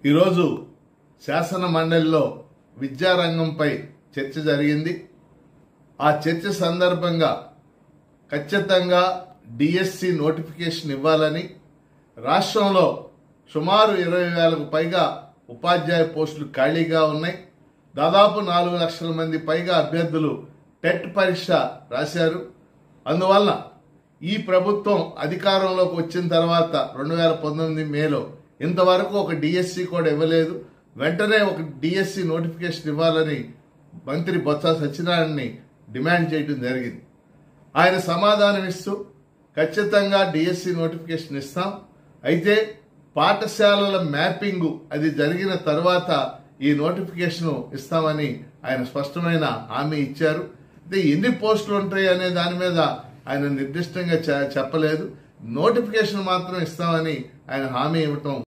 ఈరోజు శాసన మండలిలో విద్యారంగంపై చర్చ జరిగింది ఆ చర్చ సందర్భంగా ఖచ్చితంగా డిఎస్సి నోటిఫికేషన్ ఇవ్వాలని రాష్ట్రంలో సుమారు ఇరవై వేలకు పైగా ఉపాధ్యాయ పోస్టులు ఖాళీగా ఉన్నాయి దాదాపు నాలుగు లక్షల మంది పైగా అభ్యర్థులు టెట్ పరీక్ష రాశారు అందువల్ల ఈ ప్రభుత్వం అధికారంలోకి వచ్చిన తర్వాత రెండు వేల పంతొమ్మిది మేలో ఇంతవరకు ఒక డిఎస్సి కూడా ఇవ్వలేదు వెంటనే ఒక డిఎస్సి నోటిఫికేషన్ ఇవ్వాలని మంత్రి బొత్స సత్యనారాయణని డిమాండ్ చేయడం జరిగింది ఆయన సమాధానం ఇస్తూ ఖచ్చితంగా డిఎస్సి నోటిఫికేషన్ ఇస్తాం అయితే పాఠశాలల మ్యాపింగ్ అది జరిగిన తర్వాత ఈ నోటిఫికేషన్ ఇస్తామని ఆయన స్పష్టమైన హామీ ఇచ్చారు అయితే ఎన్ని పోస్టులు ఉంటాయి అనే దాని మీద ఆయన నిర్దిష్టంగా చె- చెప్పలేదు నోటిఫికేషన్ మాత్రం ఇస్తామని ఆయన హామీ ఇవ్వటం